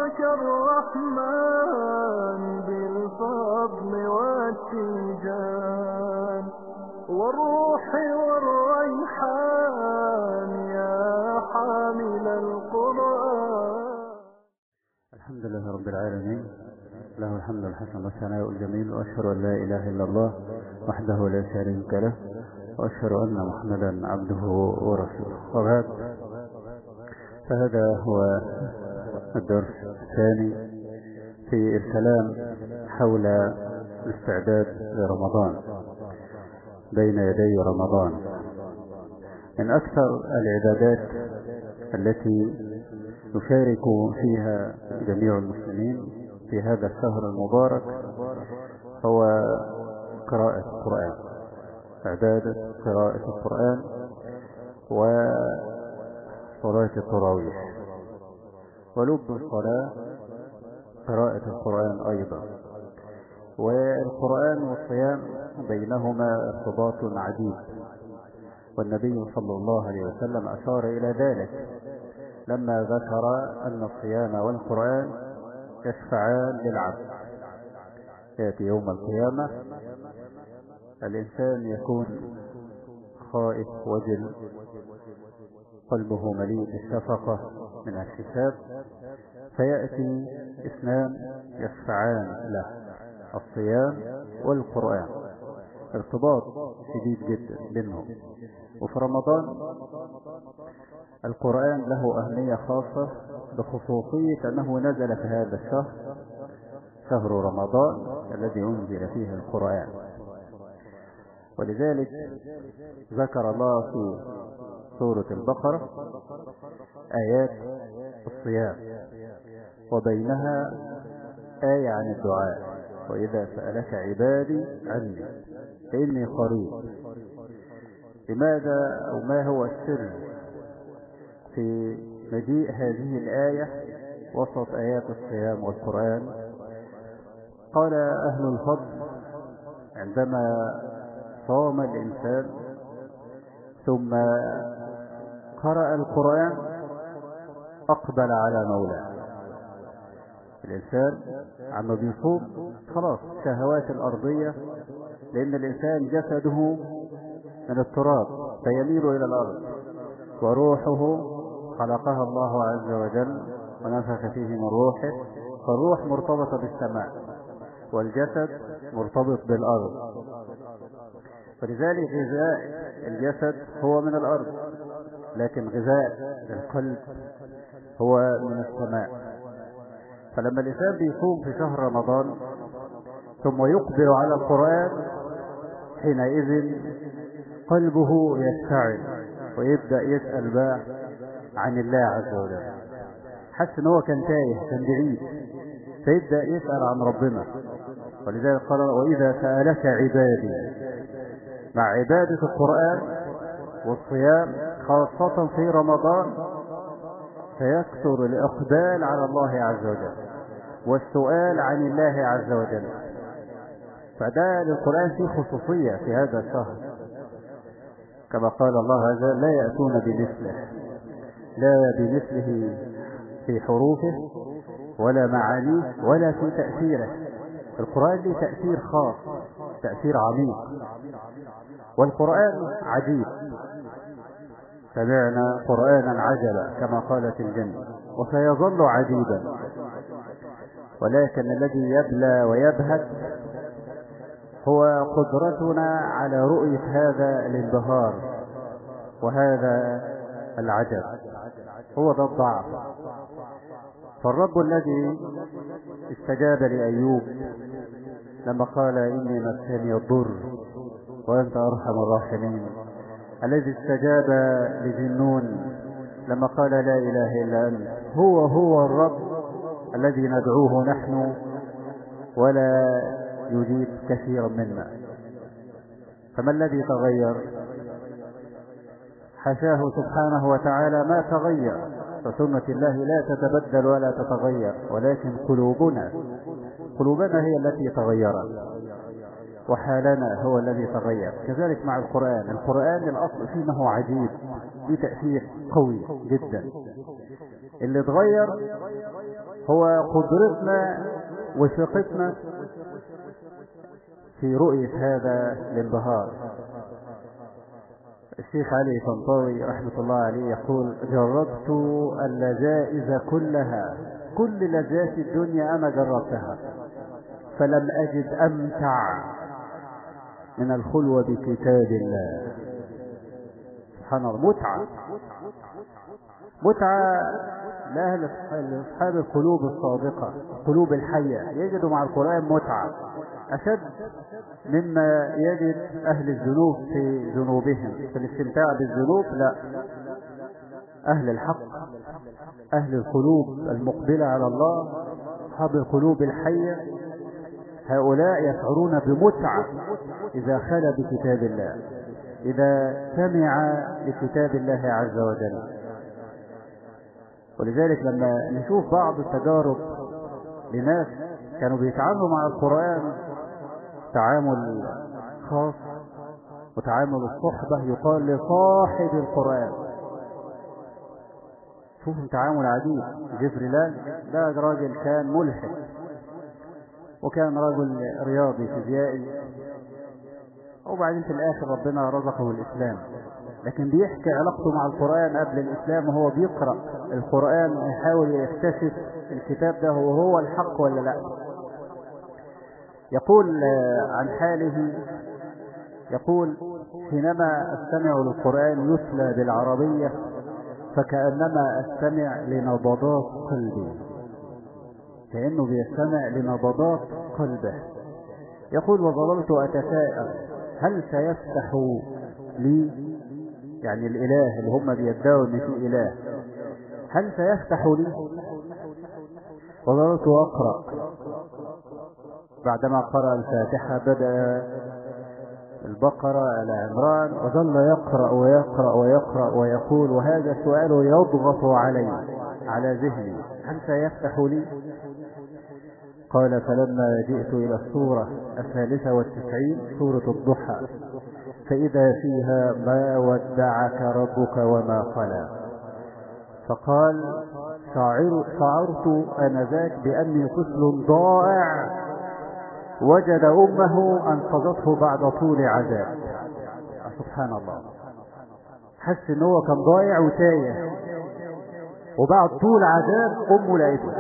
عطاك الرحمن بالفضل والتيجان والروح والريحان يا حامل القرآن الحمد لله رب العالمين له الحمد الحسن والثناء الجميل وأشهد أن لا إله إلا الله وحده لا شريك له وأشهد أن محمدا عبده ورسوله وبعد فهذا هو الدرس الثاني في الكلام حول الاستعداد لرمضان بين يدي رمضان من أكثر العبادات التي يشارك فيها جميع المسلمين في هذا الشهر المبارك هو قراءة القرآن عبادة قراءة القرآن وصلاة التراويح ولب الصلاة قراءة القرآن أيضا والقرآن والصيام بينهما ارتباط عجيب والنبي صلى الله عليه وسلم أشار إلى ذلك لما ذكر أن الصيام والقرآن يشفعان للعبد يأتي يوم القيامة الإنسان يكون خائف وجل قلبه مليء بالشفقة من الحساب فيأتي اثنان يشفعان له الصيام والقرآن ارتباط شديد جدا بينهم وفي رمضان القرآن له أهمية خاصة بخصوصية أنه نزل في هذا الشهر شهر رمضان الذي أنزل فيه القرآن ولذلك ذكر الله في سورة البقرة آيات الصيام وبينها آية عن الدعاء وإذا سألك عبادي عني فإني قريب لماذا أو ما هو السر في مجيء هذه الآية وسط آيات الصيام والقرآن قال أهل الفضل عندما صام الإنسان ثم قرأ القرآن أقبل على مولاه الإنسان عما بيصوم خلاص شهوات الأرضية لأن الإنسان جسده من التراب فيميل إلى الأرض وروحه خلقها الله عز وجل ونفخ فيه من روحه فالروح مرتبطة بالسماء والجسد مرتبط بالأرض فلذلك غذاء الجسد هو من الأرض لكن غذاء القلب هو من السماء فلما الإنسان بيصوم في شهر رمضان ثم يقبل على القرآن حينئذ قلبه يشتعل ويبدأ يسأل بقى عن الله عز وجل حس ان هو كان تايه كان بعيد فيبدأ يسأل عن ربنا ولذلك قال وإذا سألك عبادي مع عبادة القرآن والصيام خاصة في رمضان فيكثر الإقبال على الله عز وجل والسؤال عن الله عز وجل فده للقرآن فيه خصوصية في هذا الشهر كما قال الله عز وجل لا يأتون بمثله لا بمثله في حروفه ولا معانيه ولا في تأثيره القرآن له تأثير خاص تأثير عميق والقرآن عجيب سمعنا قرآنا عجبا كما قالت الجن وسيظل عجيبا ولكن الذي يبلى ويبهت هو قدرتنا على رؤية هذا الانبهار وهذا العجب هو ده الضعف فالرب الذي استجاب لأيوب لما قال إني مسني الضر وأنت أرحم الراحمين الذي استجاب لجنون لما قال لا إله إلا أنت هو هو الرب الذي ندعوه نحن ولا يجيب كثيرا منا فما الذي تغير حشاه سبحانه وتعالى ما تغير فسنة الله لا تتبدل ولا تتغير ولكن قلوبنا قلوبنا هي التي تغيرت وحالنا هو الذي تغير كذلك مع القرآن القرآن الأصل فيه انه عجيب ليه تأثير قوي جدا اللي اتغير هو قدرتنا وثقتنا في رؤية هذا الانبهار الشيخ علي طنطاوي رحمة الله عليه يقول جربت اللذائذ كلها كل لذات الدنيا أنا جربتها فلم أجد أمتع من الخلوة بكتاب الله سبحان الله متعة متعة لأهل أصحاب القلوب الصادقة القلوب الحية يجدوا مع القرآن متعة أشد مما يجد أهل الذنوب في ذنوبهم في الاستمتاع بالذنوب لا أهل الحق أهل القلوب المقبلة على الله أصحاب القلوب الحية هؤلاء يشعرون بمتعة إذا خلى بكتاب الله إذا سمع لكتاب الله عز وجل ولذلك لما نشوف بعض التجارب لناس كانوا بيتعاملوا مع القرآن تعامل خاص وتعامل الصحبة يقال لصاحب القرآن شوفوا تعامل عجيب جبريلان ده راجل كان ملحد وكان رجل رياضي فيزيائي وبعدين في الآخر ربنا رزقه الإسلام لكن بيحكي علاقته مع القرآن قبل الإسلام وهو بيقرأ القرآن يحاول يكتشف الكتاب ده وهو الحق ولا لا يقول عن حاله يقول حينما أستمع للقرآن يتلى بالعربية فكأنما أستمع لنبضات قلبي كأنه بيستمع لنبضات قلبه يقول وظللت أتساءل هل سيفتح لي يعني الإله اللي هم بيدعوا إن في إله هل سيفتح لي وظللت أقرأ بعدما قرأ الفاتحة بدأ البقرة العمران وظل يقرأ ويقرأ ويقرأ ويقول وهذا السؤال يضغط علي على ذهني هل سيفتح لي قال فلما جئت إلى السورة الثالثة والتسعين سورة الضحى فإذا فيها ما ودعك ربك وما قلى فقال شعر شعرت أنذاك بأني طفل ضائع وجد أمه أنقذته بعد طول عذاب سبحان الله حس ان هو كان ضايع وتايه وبعد طول عذاب امه لقيته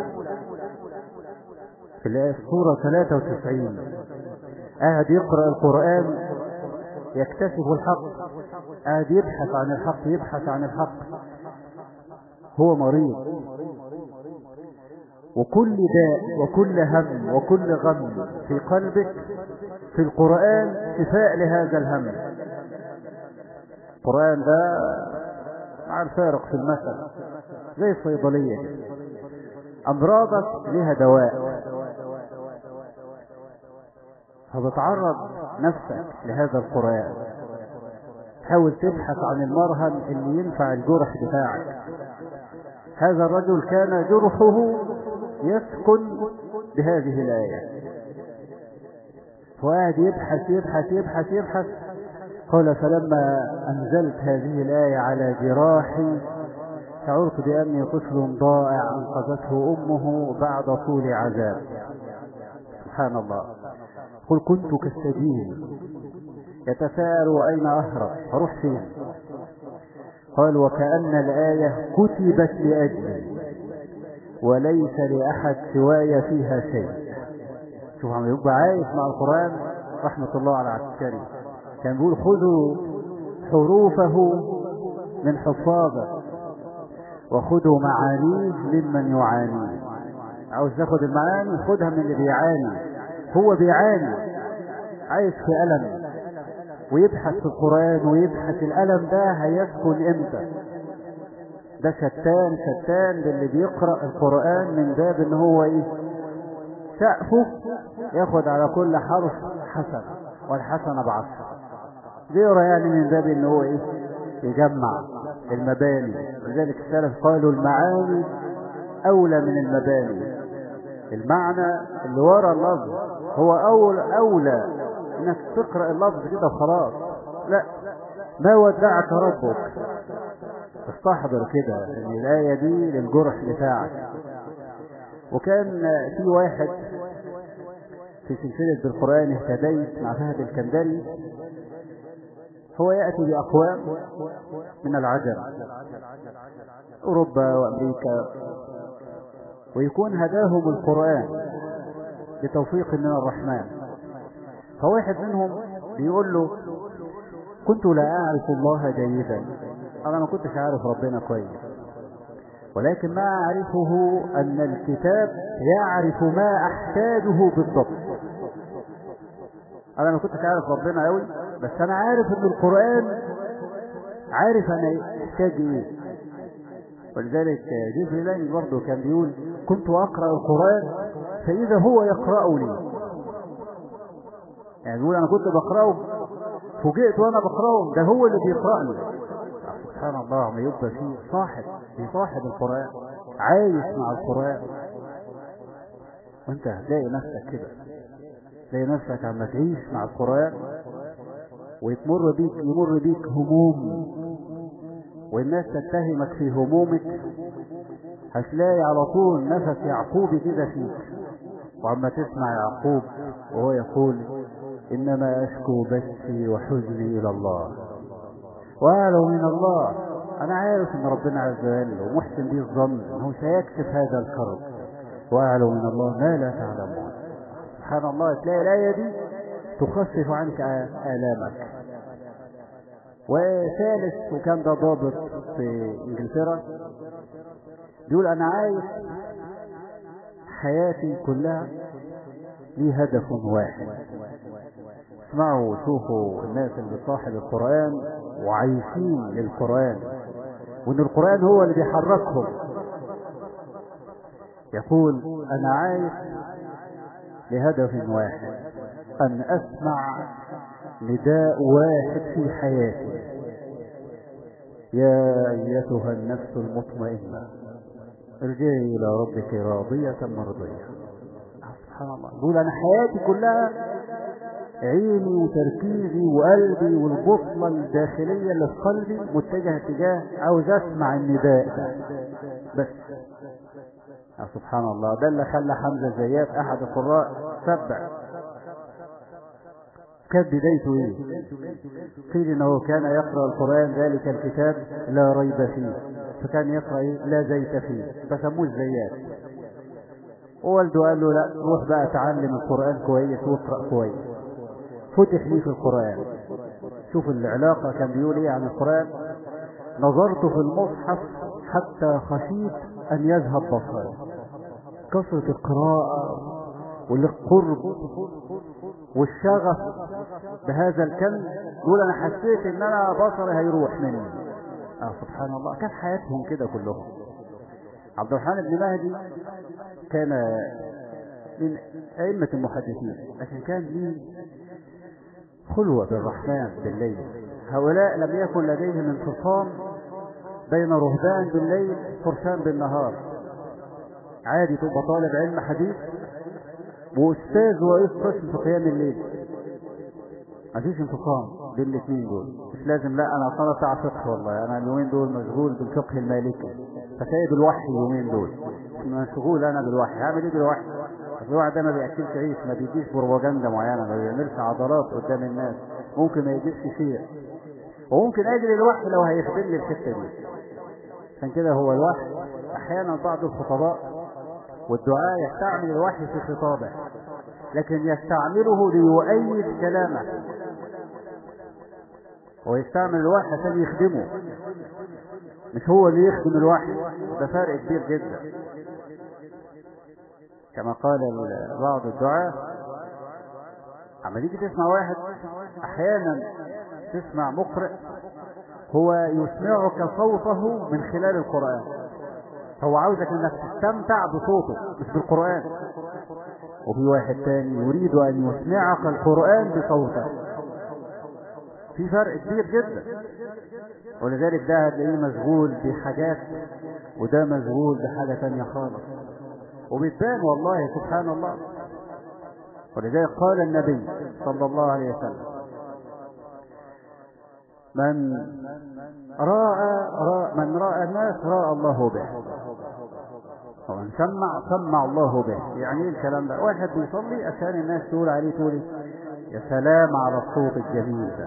في السورة 93 قاعد يقرأ القرآن يكتسب الحق قاعد يبحث عن الحق يبحث عن الحق هو مريض وكل داء وكل هم وكل غم في قلبك في القرآن شفاء لهذا الهم القرآن ده مع الفارق في المثل زي الصيدلية أمراضك لها دواء فبتعرض نفسك لهذا القرآن حاول تبحث عن المرهم اللي ينفع الجرح بتاعك هذا الرجل كان جرحه يسكن بهذه الآية وقاعد يبحث يبحث يبحث يبحث قال فلما أنزلت هذه الآية على جراحي شعرت بأني طفل ضائع أنقذته أمه بعد طول عذاب سبحان الله قل كنت كالسجين يتساءل أين أهرب أروح فين قال وكأن الآية كتبت لأجلي وليس لأحد سواي فيها شيء شوف عم يبقى عايش مع القرآن رحمة الله على عسكري كان بيقول خذوا حروفه من حفاظه وخذوا معانيه ممن يعانيه عاوز تاخد المعاني خدها من اللي بيعاني هو بيعاني عايش في ألم ويبحث في القرآن ويبحث الألم ده هيسكن امتى ده شتان شتان للي بيقرأ القرآن من باب ان هو ايه سقفه ياخد على كل حرف حسنة والحسنة بعشرة بيقرأ يعني من باب ان هو ايه يجمع المباني ولذلك السلف قالوا المعاني اولى من المباني المعنى اللي ورا اللفظ هو اولى اولى انك تقرأ اللفظ كده وخلاص لا ما ودعك ربك استحضر كده ان الآية دي للجرح بتاعك وكان في واحد في سلسلة بالقرآن اهتديت مع فهد الكندري هو يأتي بأقوام من العجم أوروبا وأمريكا ويكون هداهم القرآن بتوفيق من الرحمن فواحد منهم بيقول له كنت لا أعرف الله جيدا أنا ما كنتش عارف ربنا كويس ولكن ما أعرفه أن الكتاب يعرف ما أحتاجه بالضبط أنا ما كنتش عارف ربنا أوي بس أنا عارف أن القرآن عارف أنا أحتاج إيه ولذلك جيفري لاني برضه كان بيقول كنت أقرأ القرآن فإذا هو يقرأني يعني بيقول أنا كنت بقرأه فوجئت وأنا بقرأه ده هو اللي بيقرأني سبحان الله ما يبقى فيه صاحب في صاحب القرآن عايش مع القرآن وانت هتلاقي نفسك كده تلاقي نفسك عم تعيش مع القرآن ويتمر بيك يمر بيك هموم والناس تتهمك في همومك هتلاقي على طول نفس يعقوب كده فيك وعما تسمع يعقوب وهو يقول إنما أشكو بثي وحزني إلى الله وأعلم من الله أنا عارف إن ربنا عز وجل ومحسن بي الظن أنه سيكشف هذا الكرب وأعلم من الله ما لا تعلمون سبحان الله تلاقي الآية دي تخفف عنك آلامك وثالث وكان ده ضابط في إنجلترا بيقول أنا عايش حياتي كلها لي هدف واحد اسمعوا وشوفوا الناس اللي صاحب القرآن وعايشين للقرآن وان القرآن هو اللي بيحركهم يقول انا عايش لهدف واحد ان اسمع نداء واحد في حياتي يا ايتها النفس المطمئنة ارجعي الى ربك راضية مرضية سبحان الله يقول انا حياتي كلها عيني وتركيزي وقلبي والبصمة الداخلية اللي في قلبي متجهة تجاه عاوز اسمع النداء ده بس يا سبحان الله ده اللي خلى حمزة زيات احد القراء سبع كانت بدايته ايه قيل انه كان يقرأ القرآن ذلك الكتاب لا ريب فيه فكان يقرأ ايه لا زيت فيه فسموه الزيات ووالده قال له لا روح بقى تعلم القرآن كويس واقرأ كويس فتح لي في القرآن شوف العلاقة كان بيقول ايه عن القرآن نظرت في المصحف حتى خشيت ان يذهب بصري كثرة القراءة والقرب والشغف بهذا الكلم يقول انا حسيت ان انا بصري هيروح مني اه سبحان الله كان حياتهم كده كلهم عبد الرحمن بن مهدي كان من أئمة المحدثين لكن كان ليه خلوة بالرحمن بالليل هؤلاء لم يكن لديهم انفصام بين رهبان بالليل فرسان بالنهار عادي تبقى طالب علم حديث واستاذ ورئيس قسم في قيام الليل مفيش انفصام بين الاثنين دول مش لازم لا انا اصلا بتاع فقه والله انا اليومين دول مشغول بالفقه المالكي فسايب الوحي اليومين دول مشغول انا بالوحي هعمل ايه بالوحي الواحد ده ما بياكلش عيش ما بيديش بروباجندا معينه ما بيعملش عضلات قدام الناس ممكن ما يجيبش شيء وممكن اجري الوحي لو هيخدم لي الحته دي عشان كده هو الوحي احيانا بعض الخطباء والدعاء يستعمل الوحي في خطابه لكن يستعمله ليؤيد كلامه ويستعمل الوحي عشان يخدمه مش هو اللي يخدم الوحي ده فرق كبير جدا كما قال بعض الدعاة اما تيجي تسمع واحد احيانا تسمع مقرئ هو يسمعك صوته من خلال القرآن هو عاوزك انك تستمتع بصوته مش بالقرآن وفي واحد تاني يريد ان يسمعك القرآن بصوته في فرق كبير جدا ولذلك ده هتلاقيه مشغول بحاجات وده مشغول بحاجة تانية خالص وبتبان والله سبحان الله ولذلك قال النبي صلى الله عليه وسلم من راى, رأى من راى الناس راى الله به ومن سمع سمع الله به يعني ايه الكلام ده واحد بيصلي عشان الناس تقول عليه تقول إيه؟ يا سلام على الصوت الجميل ده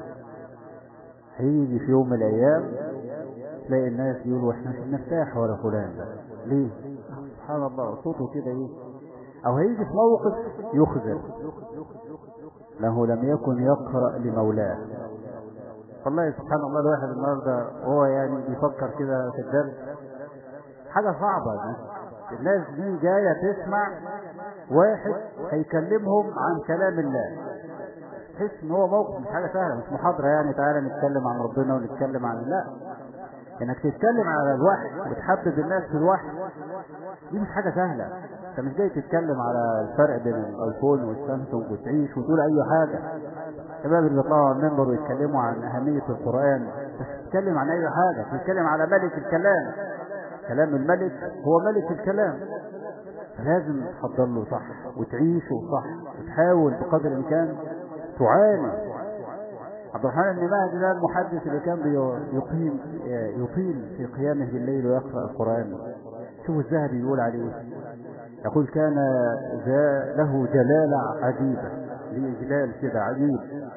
هيجي في يوم من الايام تلاقي الناس يقولوا احنا مش بنرتاح ولا فلان ده ليه سبحان الله صوته كده ايه او هيجي في موقف يخزل له لم يكن يقرأ لمولاه والله سبحان الله الواحد النهارده وهو يعني بيفكر كده في الدرس حاجة صعبة دي الناس دي جاية تسمع واحد هيكلمهم عن كلام الله تحس ان هو موقف مش حاجة سهلة مش محاضرة يعني تعالى نتكلم عن ربنا ونتكلم عن لا انك تتكلم على الوحي وتحبب الناس في الوحي دي مش حاجة سهلة انت مش جاي تتكلم على الفرق بين الايفون والسامسونج وتعيش وتقول اي حاجة الشباب اللي بيطلعوا على المنبر ويتكلموا عن اهمية القرآن بس تتكلم عن اي حاجة تتكلم على ملك الكلام كلام الملك هو ملك الكلام فلازم تحضر له صح وتعيشه صح وتحاول بقدر الامكان تعاني عبد الرحمن بن مهدي ده المحدث اللي كان يقيم يطيل في قيامه بالليل ويقرأ القرآن شوف الذهبي يقول عليه يقول كان ذا له جلالة عجيبة ليه جلال كده عجيب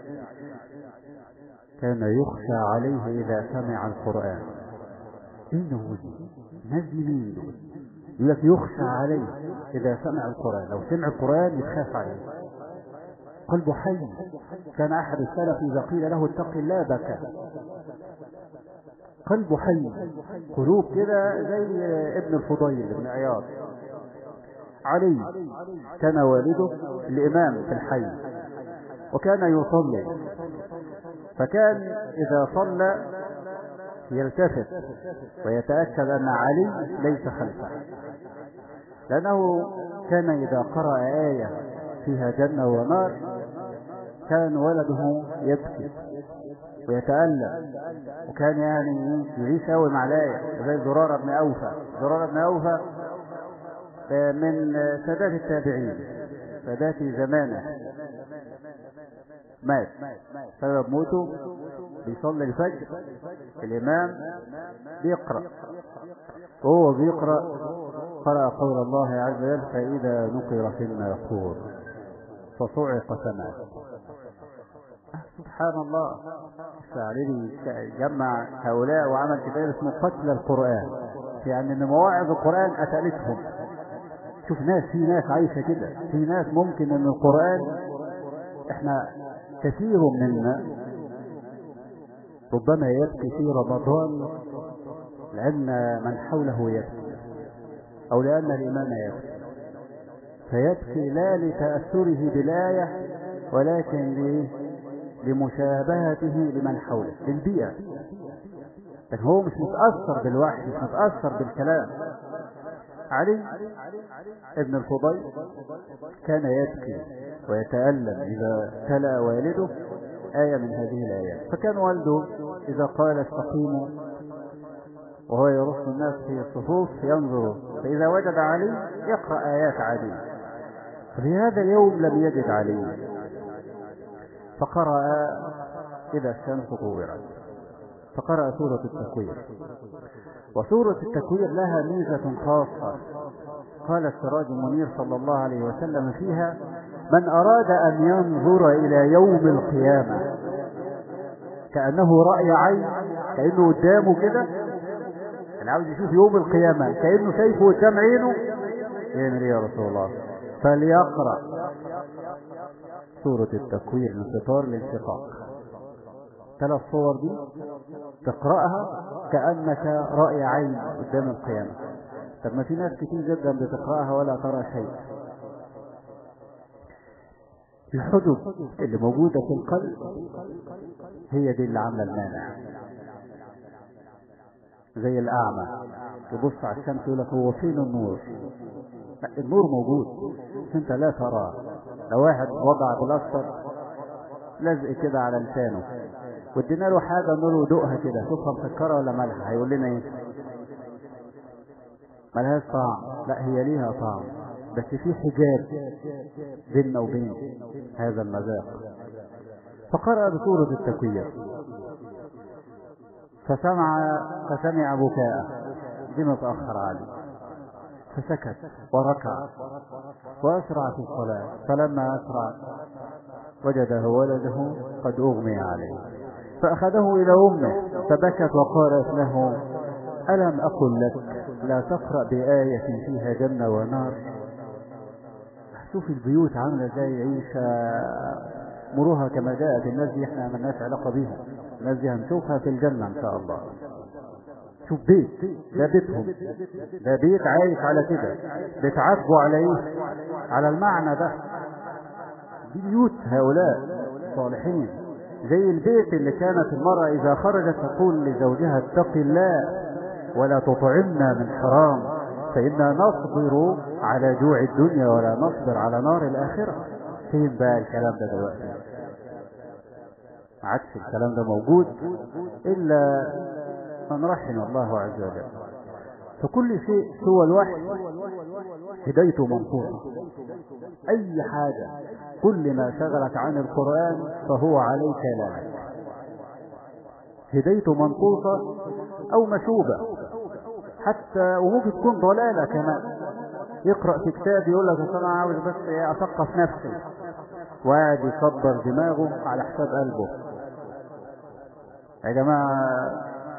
كان يخشى عليه إذا سمع القرآن إنه ناس مين دول يقول لك يخشى عليه إذا سمع القرآن لو سمع القرآن يخاف عليه قلبه حي كان أحد السلف إذا قيل له اتق الله بكى قلبه حي قلوب كده زي ابن الفضيل ابن عياض علي كان والده الإمام في الحي وكان يصلي فكان إذا صلى يلتفت ويتأكد أن علي ليس خلفه لأنه كان إذا قرأ آية فيها جنة ونار كان ولده يبكي ويتألم وكان يعني يعيش قوي مع الآية زي زرارة بن أوفى زرارة بن أوفى من سادات التابعين سادات زمانه مات سبب موته بيصلي الفجر الإمام بيقرأ وهو بيقرأ قرأ قول الله عز وجل فإذا نقر في الناقور فصعق سماء سبحان الله الشاعري جمع هؤلاء وعمل كتاب اسمه قتل القرآن يعني ان مواعظ القرآن قتلتهم شوف ناس في ناس عايشة كده في ناس ممكن ان القرآن احنا كثير منا ربما يبكي في رمضان لأن من حوله يبكي أو لأن الإمام يبكي فيبكي لا لتأثره بالآية ولكن لمشابهته لمن حوله للبيئة لكن هو مش متأثر بالوحي مش متأثر بالكلام علي ابن الفضيل كان يبكي ويتألم إذا تلا والده آية من هذه الآيات فكان والده إذا قال استقيموا وهو يرص الناس في الصفوف ينظر فإذا وجد علي يقرأ آيات علي ففي هذا اليوم لم يجد علي فقرأ إذا الشمس كورت فقرأ سورة التكوير وسورة التكوير لها ميزة خاصة قال السراج المنير صلى الله عليه وسلم فيها من أراد أن ينظر إلى يوم القيامة كأنه رأي عين كأنه قدامه كده اللي عاوز يشوف يوم القيامة كأنه شايفه قدام عينه يعمل ايه يا رسول الله فليقرأ سورة التكوير انفطار الانشقاق ثلاث صور دي تقرأها كأنك رأي عين قدام القيامة طب ما في ناس كتير جدا بتقرأها ولا ترى شيء الحدب اللي موجودة في القلب هي دي اللي عاملة المانع زي الأعمى يبص على الشمس يقول لك هو فين النور النور موجود بس انت لا تراه لو واحد وضع بلاستر لزق كده على لسانه وادينا له حاجه نقول له دوقها كده شوفها مسكره ولا مالحه هيقول لنا ايه ملهاش طعم لا هي ليها طعم بس في حجاب بيننا وبين هذا المذاق فقرأ بسورة التكوير فسمع فسمع بكاء دي متأخر عليه فسكت وركع وأسرع في الصلاة فلما أسرع وجده ولده قد أغمي عليه فأخذه إلى أمه فبكت وقالت له ألم أقل لك لا تقرأ بآية فيها جنة ونار شوف البيوت عاملة زي عيشة مروها كما جاءت الناس دي احنا ملناش علاقة بيها الناس دي هنشوفها في الجنة ان شاء الله شوف بيت ده بيتهم ده بيت عايش على كده بيتعاتبوا على ايه على المعنى ده دي بيوت هؤلاء صالحين زي البيت اللي كانت المرأة إذا خرجت تقول لزوجها اتق الله ولا تطعمنا من حرام فإنا نصبر على جوع الدنيا ولا نصبر على نار الآخرة فين بقى الكلام ده دلوقتي عكس الكلام ده موجود إلا من رحم الله عز وجل فكل شيء سوى الوحي هدايته منصوصة أي حاجة كل ما شغلك عن القرآن فهو عليك لا هدايته منصوصة أو مشوبة حتى وممكن تكون ضلالة كمان يقرأ في كتاب يقول لك أنا عاوز بس أثقف نفسي وقاعد يكبر دماغه على حساب قلبه يا جماعة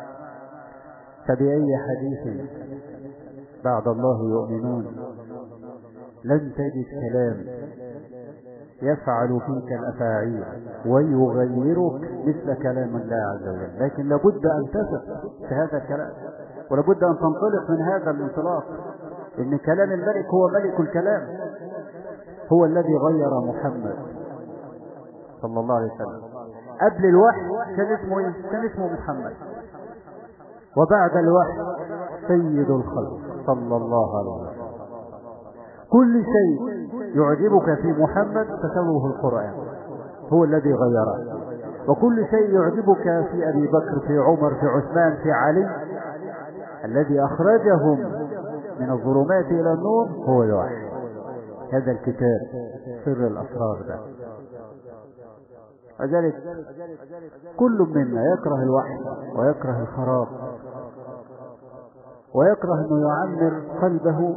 فبأي حديث بعد الله يؤمنون لن تجد كلام يفعل فيك الأفاعيل ويغيرك مثل كلام الله عز وجل لكن لابد أن تثق في هذا الكلام ولابد أن تنطلق من هذا الانطلاق إن كلام الملك هو ملك الكلام هو الذي غير محمد صلى الله عليه وسلم قبل الوحي كان اسمه ايه؟ كان اسمه محمد وبعد الوحي سيد الخلق صلى الله عليه وسلم كل شيء يعجبك في محمد فسوه القرآن هو الذي غيره وكل شيء يعجبك في أبي بكر في عمر في عثمان في علي الذي أخرجهم من الظلمات إلى النور هو الوحي هذا الكتاب سر الأسرار ده وذلك كل منا يكره الوحي ويكره الخراب ويكره أنه يعمر قلبه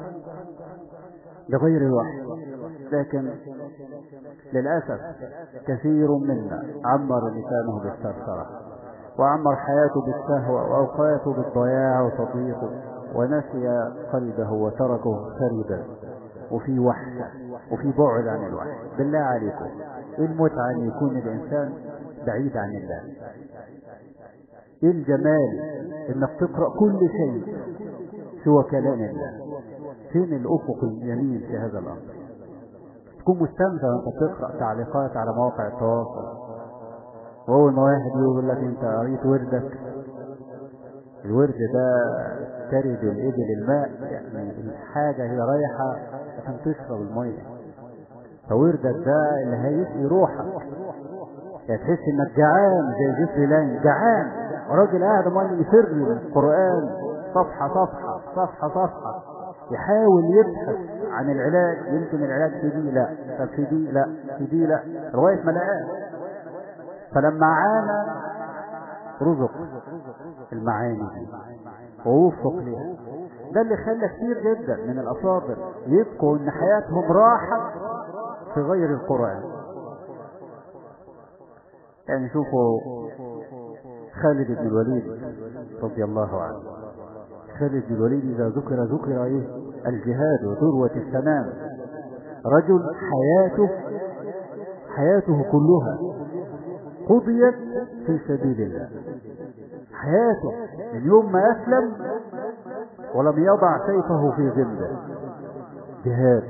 بغير الوحي لكن للأسف كثير منا عمر لسانه بالثرثرة وعمر حياته بالسهوة وأوقاته بالضياع وتضييقه ونسي قلبه وتركه خربا وفي وحشة وفي بعد عن الوحي بالله عليكم ايه المتعة ان يكون الانسان بعيد عن الله ايه الجمال انك تقرأ كل شيء سوى كلام الله فين الافق الجميل في هذا الامر تكون مستمتع وانت تقرأ تعليقات على مواقع التواصل واول ما واحد يقول لك انت قريت وردك الورد ده ترد الإبل الماء يعني الحاجة هي رايحة عشان تشرب المية فوردك ده اللي هيسقي روحك يعني تحس انك جعان زي جسر لان جعان راجل قاعد امال يفر من القرآن صفحة صفحة صفحة صفحة يحاول يبحث عن العلاج يمكن العلاج في دي لا طب في دي لا في دي لا لغاية ما لقاه فلما عانى رزق المعاني دي ووفق لها ده اللي خلى كتير جدا من الأصابر يبقوا ان حياتهم راحت في غير القرآن يعني شوفوا خالد بن الوليد رضي الله عنه خالد بن الوليد إذا ذكر ذكر إيه الجهاد وذروة السنام رجل حياته حياته كلها قضيت في سبيل الله حياته من يوم ما أسلم ولم يضع سيفه في ذنبه جهاد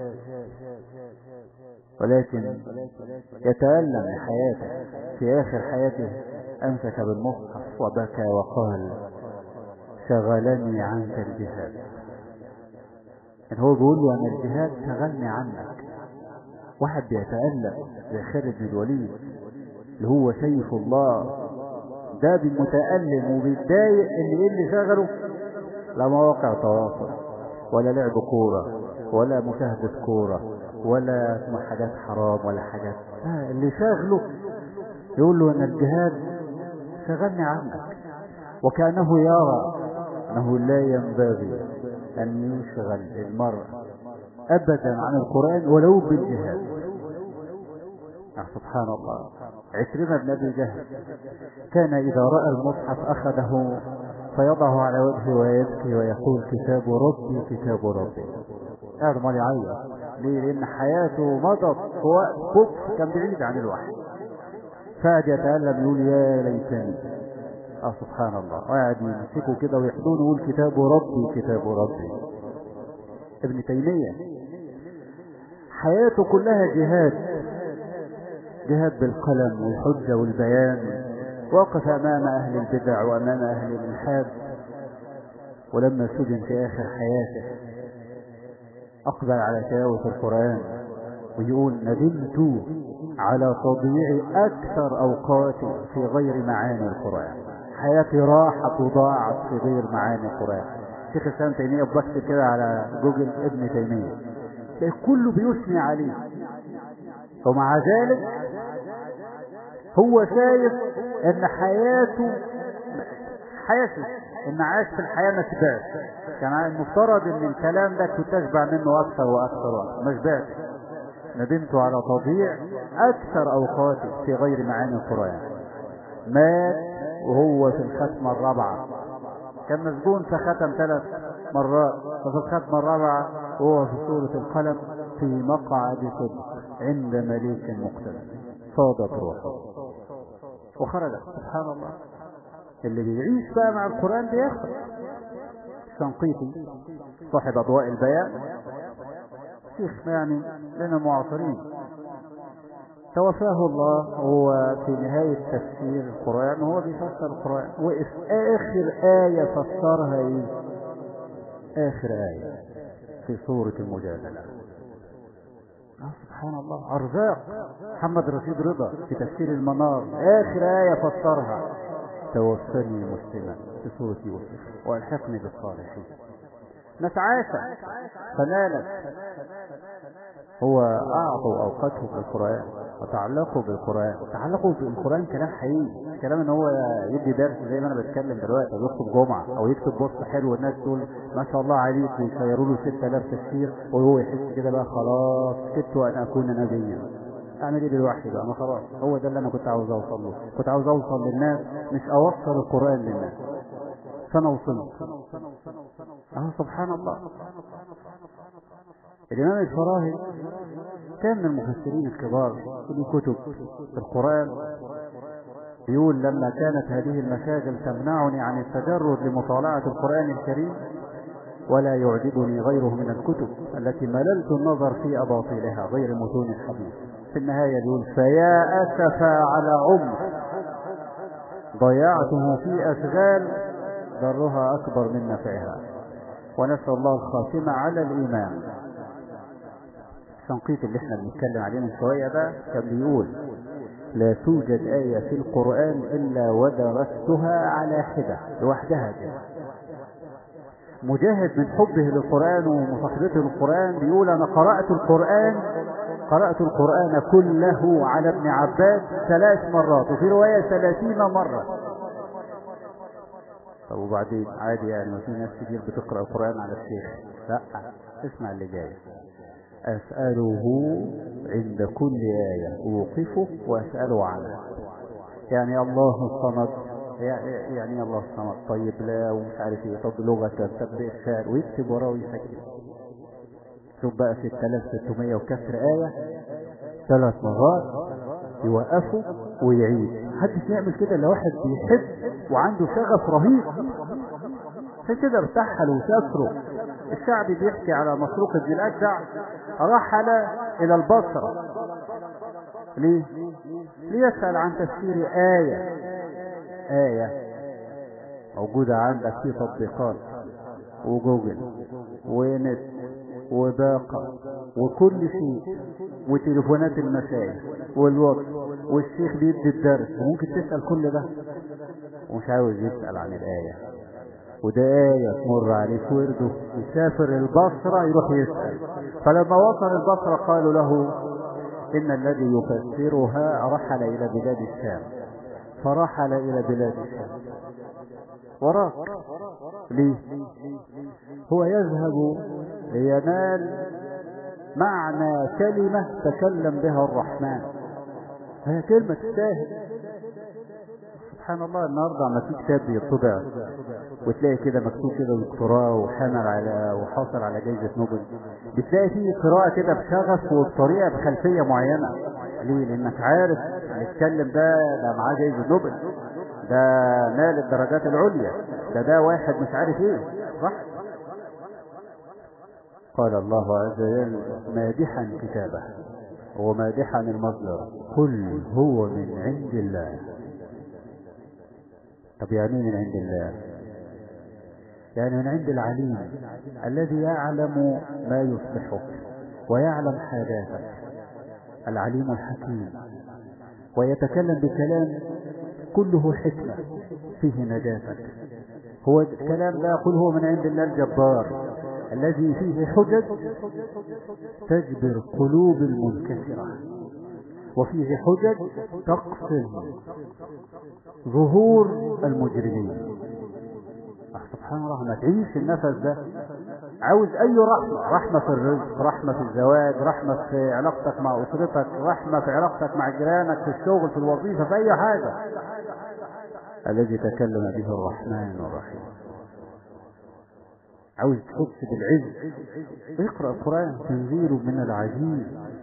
ولكن يتألم حياته في آخر حياته أمسك بالمصحف وبكى وقال شغلني عنك الجهاد يعني هو بيقول له أن الجهاد شغلني عنك واحد بيتألم زي خالد بن الوليد اللي هو سيف الله ده متألم وبيتضايق ان ايه اللي شغله لا مواقع تواصل ولا لعب كورة ولا مشاهدة كورة ولا اسمه حاجات حرام ولا حاجات آه اللي شغله يقول له ان الجهاد شغلني عنك وكأنه يرى أنه لا ينبغي أن يشغل المرء أبدا عن القرآن ولو بالجهاد آه سبحان الله عكرمة بن أبي جهل كان إذا رأى المصحف أخذه فيضعه على وجهه ويبكي ويقول كتاب ربي كتاب ربي قاعد مال يعيط ليه؟ لأن حياته مضت في وقت كفر كان بعيد عن الوحي فقعد يتألم يقول يا ليتني اه سبحان الله وقاعد يمسكه كده ويحضنه ويقول كتاب ربي كتاب ربي ابن تيمية حياته كلها جهاد جهاد بالقلم والحجة والبيان وقف أمام أهل البدع وأمام أهل الإلحاد ولما سجن في آخر حياته أقبل على تلاوة القرآن ويقول ندمت على تضييع أكثر أوقاتي في غير معاني القرآن حياتي راحت وضاعت في غير معاني القرآن شيخ الإسلام تيمية بكتب كده على جوجل ابن تيمية تلاقي كله بيثني عليه ومع ذلك هو شايف ان حياته حياته ان عاش في الحياة ما شبعش كان المفترض ان الكلام ده كنت اشبع منه اكثر واكثر واكثر ما شبعش ندمت على تضييع اكثر اوقاتي في غير معاني القرآن مات وهو في الختمة الرابعة كان مسجون فختم ثلاث مرات ففي الختمة الرابعة وهو في سورة القلم في مقعد صدق عند مليك مقتدر صادت روحه وخرج سبحان الله اللي بيعيش بقى مع القرآن بياخد شنقيطي صاحب أضواء البيان شيخ يعني لنا معاصرين توفاه الله هو في نهاية تفسير القرآن وهو بيفسر القرآن وقف آخر آية فسرها إيه؟ آخر آية في سورة المجادلة آه سبحان الله أرزاق محمد رشيد رضا في تفسير المنار آخر آية فسرها توفني مسلما في سورة يوسف والحقني بالصالحين ناس عاشت فنالت هو أعطوا أوقاتهم بالقرآن وتعلقوا بالقرآن تعلقوا بالقرآن كلام حقيقي مش كلام ان هو يدي درس زي ما انا بتكلم دلوقتي او يكتب جمعة او يكتب بوست حلو والناس تقول ما شاء الله عليك ويشيروا له 6000 تفسير وهو يحس كده بقى خلاص كدت ان اكون نبيا اعمل ايه بالوحي بقى ما خلاص هو ده اللي انا كنت عاوز اوصل له كنت عاوز اوصل للناس مش اوصل القرآن للناس فانا وصلت اه سبحان الله الإمام الفراهي كان من المفسرين الكبار في كتب في القرآن يقول لما كانت هذه المشاغل تمنعني عن التجرد لمطالعة القرآن الكريم ولا يعجبني غيره من الكتب التي مللت النظر في أباطيلها غير متون الحديث في النهاية يقول فيا أسفا على عمر ضيعته في أشغال ضرها أكبر من نفعها ونسأل الله الخاتمة على الإيمان التنقيط اللي احنا بنتكلم عليه من شوية ده كان بيقول لا توجد آية في القرآن إلا ودرستها على حدة لوحدها كده مجاهد من حبه للقرآن ومصاحبته للقرآن بيقول أنا قرأت القرآن قرأت القرآن كله على ابن عباس ثلاث مرات وفي رواية ثلاثين مرة طب وبعدين عادي يعني ما في ناس كتير بتقرأ القرآن على الشيخ لا اسمع اللي جاي أسأله عند كل آية أوقفه وأسأله عنها يعني الله الصمد يعني الله الصمد طيب لا ومش عارف ايه طب لغة طب إرشاد ويكتب وراه ويسجل شوف بقى 6600 وكسر آية ثلاث مرات يوقفه ويعيد محدش يعمل كده الا واحد بيحب وعنده شغف رهيب عشان كده ارتحل وسافروا الشعبي بيحكي على مسروق بن الأجدع رحل إلى البصرة ليه؟ ليسأل عن تفسير آية آية موجودة عندك في تطبيقات وجوجل ونت وباقة وكل شيء وتليفونات المشايخ والوقت والشيخ بيدي الدرس وممكن تسأل كل ده ومش عاوز يسأل عن الآية وده آية تمر عليه في ورده يسافر البصرة يروح يسأل فلما وصل البصرة قالوا له إن الذي يفسرها رحل إلى بلاد الشام فرحل إلى بلاد الشام وراك ليه هو يذهب لينال معنى كلمة تكلم بها الرحمن هي كلمة تستاهل سبحان الله النهارده لما في كتاب بيطبع وتلاقي كده مكتوب كده دكتوراه وحامل على وحاصل على جائزة نوبل بتلاقي فيه قراءة كده بشغف وبطريقة بخلفية معينة ليه؟ لأنك عارف هنتكلم ده ده معاه جائزة نوبل ده نال الدرجات العليا ده ده واحد مش عارف ايه صح؟ قال الله عز وجل مادحا كتابه ومادحا المصدر قل هو من عند الله طب يعني من عند الله يعني من عند العليم الذي يعلم ما يصلحك ويعلم حاجاتك العليم الحكيم ويتكلم بكلام كله حكمة فيه نجاتك هو الكلام ده قل هو من عند الله الجبار الذي فيه حجج تجبر قلوب المنكسرة وفيه حجج تقصد ظهور المجرمين سبحان الله ما تعيش النفس ده عاوز اي رحمة رحمة في الرزق رحمة في الزواج رحمة في علاقتك مع اسرتك رحمة في علاقتك مع جيرانك في الشغل في الوظيفة في اي حاجة الذي تكلم به الرحمن الرحيم عاوز تحس بالعز اقرأ القرآن تنزيل من العزيز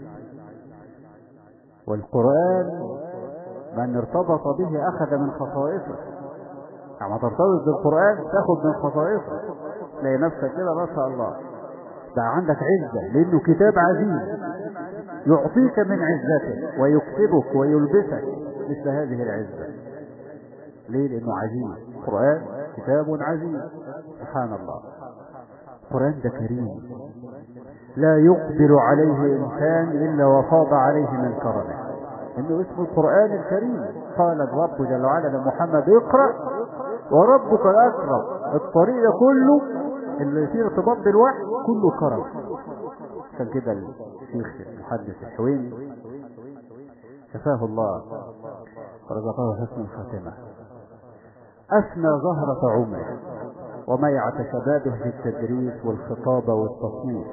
والقرآن من ارتبط به أخذ من خصائصه يعني ترتبط بالقرآن تاخد من خصائصه تلاقي نفسك كده ما شاء الله بقى عندك عزة لأنه كتاب عزيز يعطيك من عزته ويكسبك ويلبسك مثل هذه العزة ليه لأنه عزيز القرآن كتاب عزيز سبحان الله القرآن ده كريم لا يقبل عليه إنسان إلا وفاض عليه من كرمه إنه اسم القرآن الكريم قال الرب جل وعلا لمحمد اقرأ وربك الأكرم الطريق كله اللي فيه ارتباط بالوحي كله كرم عشان كده الشيخ المحدث الحويني شفاه الله ورزقه حسن الخاتمة أثنى زهرة عمره وميعة شبابه في التدريس والخطابة والتصنيف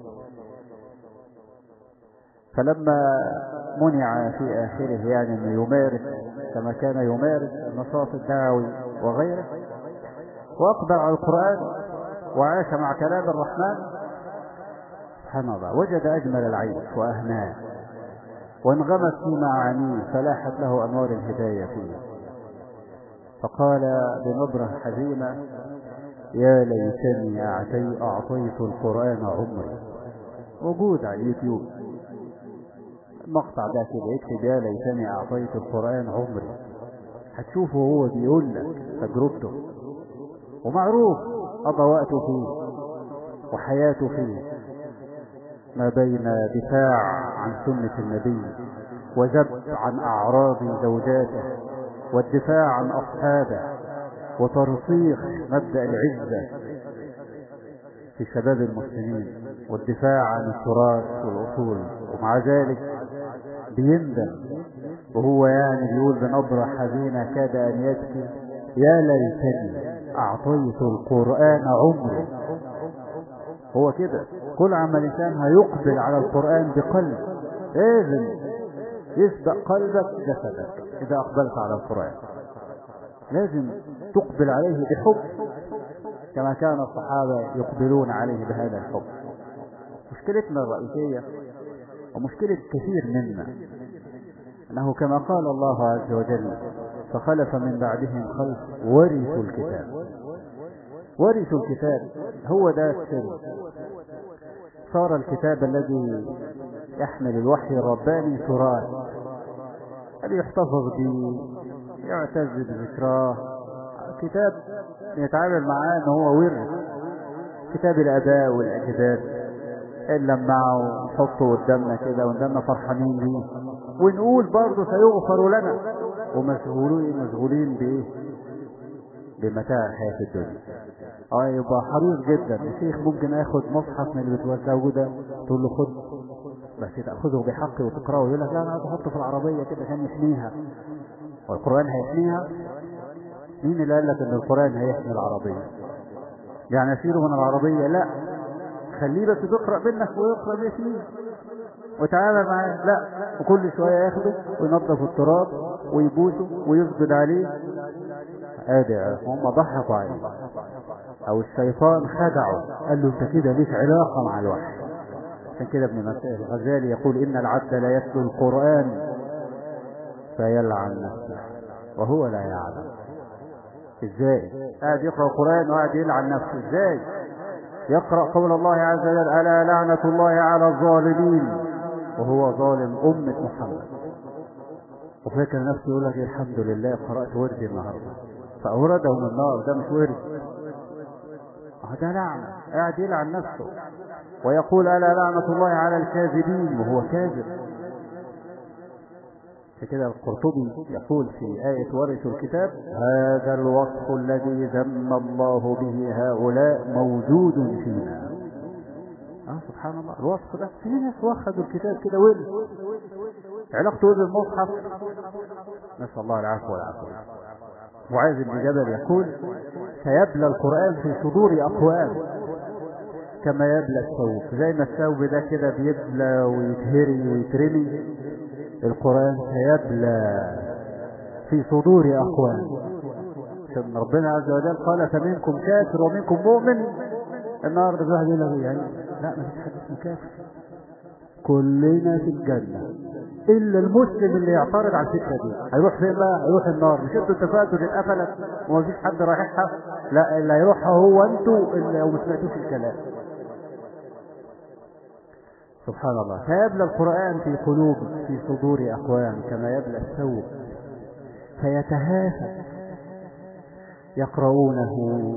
فلما منع في آخره يعني أنه يمارس كما كان يمارس النشاط الدعوي وغيره وأقبل على القرآن وعاش مع كلام الرحمن سبحان الله وجد أجمل العيش وأهناه وانغمس في معانيه فلاحت له أنوار الهداية فيه فقال بنبرة حزينة يا ليتني أعطي أعطيت القرآن عمري موجود على اليوتيوب المقطع ده كده اكتب يا ليتني أعطيت القرآن عمري هتشوفه هو بيقول لك تجربته ومعروف قضى وقته فيه وحياته فيه ما بين دفاع عن سنة النبي وذب عن أعراض زوجاته والدفاع عن أصحابه وترسيخ مبدأ العزة في شباب المسلمين والدفاع عن التراث والأصول ومع ذلك بيندم وهو يعني بيقول بنبرة حزينة كاد أن يبكي يا ليتني أعطيت القرآن عمري هو كده كل عما الإنسان هيقبل على القرآن بقلب لازم يسبق قلبك جسدك إذا أقبلت على القرآن لازم تقبل عليه بحب كما كان الصحابة يقبلون عليه بهذا الحب مشكلتنا الرئيسية ومشكلة كثير منا أنه كما قال الله عز وجل فخلف من بعدهم خلف ورثوا الكتاب ورثوا الكتاب هو ده السر صار الكتاب الذي يحمل الوحي الرباني تراث الذي يحتفظ به يعتز بذكراه كتاب يتعامل معاه ان هو ورث كتاب الاباء والاجداد نلمعه ونحطه قدامنا كده وندمنا فرحانين بيه ونقول برضه سيغفر لنا ومشغولين مشغولين بايه بمتاع الحياة الدنيا اه يبقى حريص جدا الشيخ ممكن اخد مصحف من اللي بتوزعوه ده تقول له خد بس تاخذه بحق وتقراه يقول لك لا انا عايز احطه في العربيه كده عشان يحميها والقران هيحميها مين اللي قال لك ان القرآن هيحمي العربية يعني اشيله من العربية لا خليه بس تقرأ منك ويقرأ باسمه وتعالى معاه لا وكل شوية ياخده وينظف التراب ويبوسه ويسجد عليه ادي هم ضحكوا عليه او الشيطان خدعه قال له انت كده ليك علاقة مع الوحي عشان كده ابن مسعود الغزالي يقول ان العبد لا يتلو القرآن فيلعن نفسه وهو لا يعلم ازاي قاعد يقرأ القرآن وقاعد يلعن نفسه ازاي يقرأ قول الله عز وجل ألا لعنة الله على الظالمين وهو ظالم أمة محمد وفاكر نفسه يقول لك الحمد لله قرأت وردي النهاردة فأورده من النار ده مش ورد ده لعنة قاعد يلعن نفسه ويقول ألا لعنة الله على الكاذبين وهو كاذب كده القرطبي يقول في آية ورث الكتاب هذا الوصف الذي ذم الله به هؤلاء موجود فينا اه سبحان الله الوصف ده في ناس واخدوا الكتاب كده ورث علاقته بالمصحف نسأل الله العفو والعافية معاذ بن جبل يقول سيبلى القرآن في صدور أقوام كما يبلى الثوب زي ما الثوب ده كده بيبلى ويتهري ويترمي القرآن سيبلى في صدور أقوام عشان ربنا عز وجل قال فمنكم كافر ومنكم مؤمن النهارده الواحد يقول لك يعني لا ما فيش حد اسمه كافر كلنا في الجنة إلا المسلم اللي يعترض على الفكرة دي هيروح فين بقى؟ هيروح النار مش انتوا اتفقتوا ان اتقفلت وما فيش حد رايحها لا اللي هيروحها هو انتوا اللي لو ما سمعتوش الكلام سبحان الله فيبلى القرآن في قلوب في صدور أقوام كما يبلى الثوب فيتهافت يقرؤونه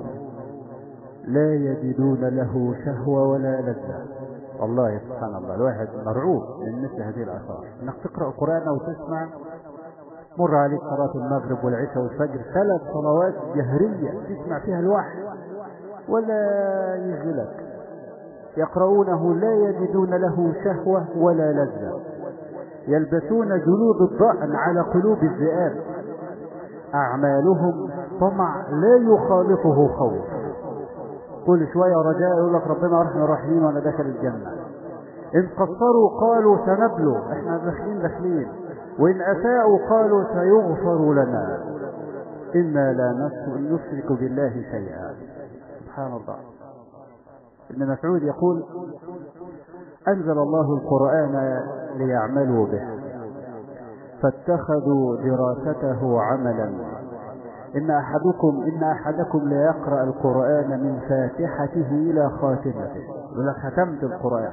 لا يجدون له شهوة ولا لذة والله سبحان الله الواحد مرعوب من مثل هذه الآثار انك تقرأ القرآن او تسمع مر عليك صلاة المغرب والعشاء والفجر ثلاث صلوات جهرية تسمع فيها الوحي ولا يشغلك يقرؤونه لا يجدون له شهوة ولا لذة يلبسون جلود الضأن على قلوب الذئاب أعمالهم طمع لا يخالطه خوف كل شوية رجاء يقول لك ربنا ارحم الراحمين وانا داخل الجنة ان قصروا قالوا سنبلو احنا داخلين داخلين وان اساءوا قالوا سيغفر لنا انا لا نشرك بالله شيئا سبحان الله ابن مسعود يقول انزل الله القرآن ليعملوا به فاتخذوا دراسته عملا إن أحدكم إن أحدكم ليقرأ القرآن من فاتحته إلى خاتمته يقول لك ختمت القرآن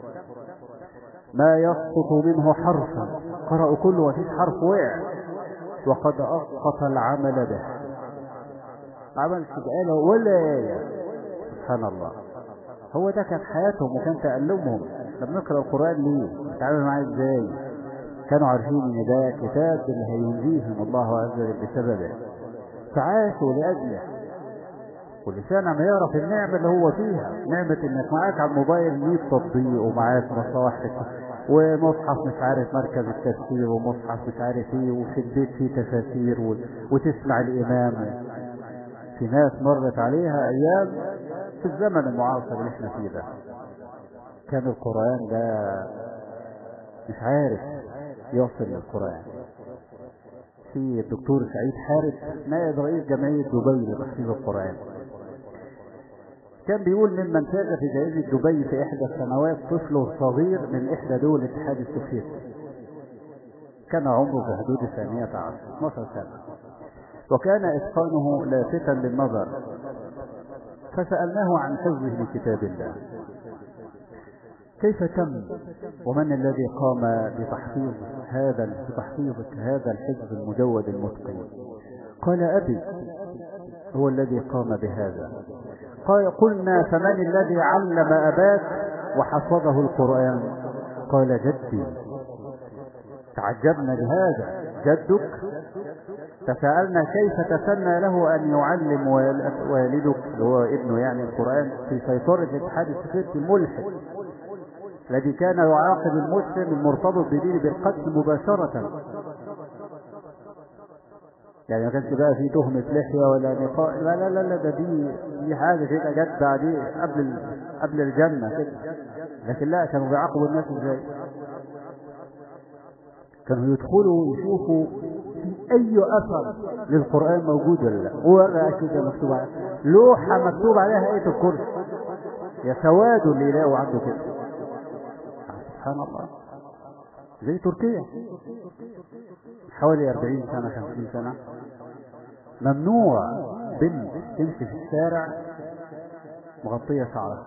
ما يسقط منه حرفا قرأوا كله وفيش حرف وقع وقد أسقط العمل به عمل شبقاله ولا آية سبحان الله هو ده كانت حياتهم وكان تألمهم لما نقرأ القرآن ليه نتعامل معاه ازاي كانوا عارفين ان ده كتاب اللي هينجيهم الله عز وجل بسببه فعاشوا لأجله والإنسان عم يعرف النعمة اللي هو فيها نعمة انك معاك على الموبايل 100 تطبيق ومعاك مصاحف ومصحف مش عارف مركز التفسير ومصحف مش عارف ايه وفي البيت فيه تفاسير و... وتسمع الإمام في ناس مرت عليها أيام في الزمن المعاصر اللي احنا فيه ده كان القرآن ده مش عارف يوصل للقرآن في الدكتور سعيد حارس نائب رئيس جمعية دبي لتحفيظ القرآن كان بيقول ممن فاز في جائزة دبي في إحدى السنوات طفل صغير من إحدى دول الاتحاد السوفيتي كان عمره في حدود الثانية عشر 12 سنة وكان إتقانه لافتا للنظر فسألناه عن حفظه لكتاب الله كيف تم ومن الذي قام بتحفيظ هذا بتحفيظ هذا الحفظ المجود المتقن قال أبي هو الذي قام بهذا قال قلنا فمن الذي علم أباك وحفظه القرآن قال جدي تعجبنا لهذا جدك تساءلنا كيف تسنى له أن يعلم والدك هو ابنه يعني القرآن في سيطرة الاتحاد السوفيتي الملحد الذي كان يعاقب المسلم المرتبط بدينه بالقتل مباشرة يعني ما كانش بقى في تهمة لحية ولا نقاء لا لا لا لا ده دي دي حاجة كده جت بعدين قبل ال... قبل الجنة كده لكن لا كانوا بيعاقبوا الناس ازاي كانوا يدخلوا ويشوفوا في اي اثر للقرآن موجود ولا لا ورقة كده مكتوب عليها لوحة مكتوب عليها آية الكرسي يا سواد اللي يلاقوا عنده كده سبحان الله زي تركيا حوالي 40 سنة 50 سنة ممنوع بنت تمشي في الشارع مغطية شعرها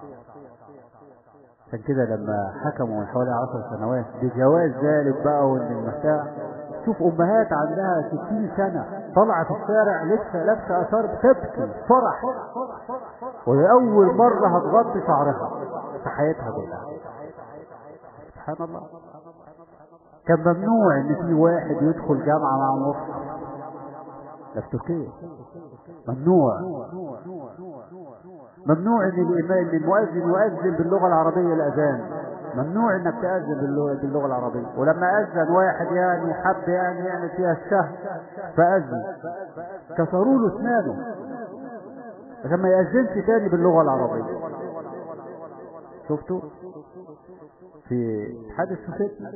عشان كده لما حكموا من حوالي 10 سنوات بجواز ذلك بقى وان المساء شوف امهات عندها 60 سنة طالعة في الشارع لسه لابسة اثار بتبكي فرح ولأول مرة هتغطي شعرها في حياتها كلها سبحان الله كان ممنوع ان في واحد يدخل جامعة مع مصر ده في تركيا ممنوع ممنوع ان الامام ان المؤذن يؤذن باللغة العربية الاذان ممنوع انك تأذن باللغة, باللغة العربية ولما اذن واحد يعني حب يعني يعمل فيها الشهر فاذن كسروا له اسنانه عشان ما يأذنش تاني باللغة العربية شفتوا في حادث فتنة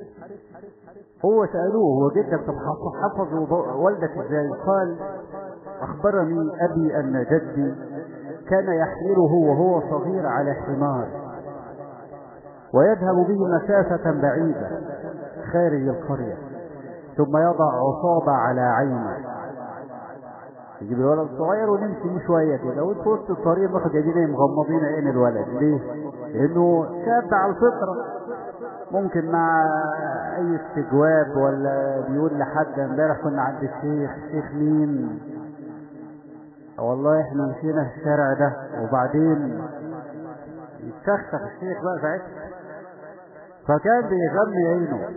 هو سألوه هو جدك طب حفظ والدك ازاي قال اخبرني ابي ان جدي كان يحمله وهو صغير على حمار ويذهب به مسافة بعيدة خارج القرية ثم يضع عصابة على عينه يجيب الولد الصغير ونمشي شوية كده وفي وسط الطريق نروح جايبين مغمضين عين الولد ليه؟ لأنه شاب على الفطرة ممكن مع أي استجواب ولا بيقول لحد امبارح كنا عند الشيخ الشيخ مين؟ والله احنا مشينا في الشارع ده وبعدين يتسخسخ الشيخ بقى ساعتها فكان بيغمي عينه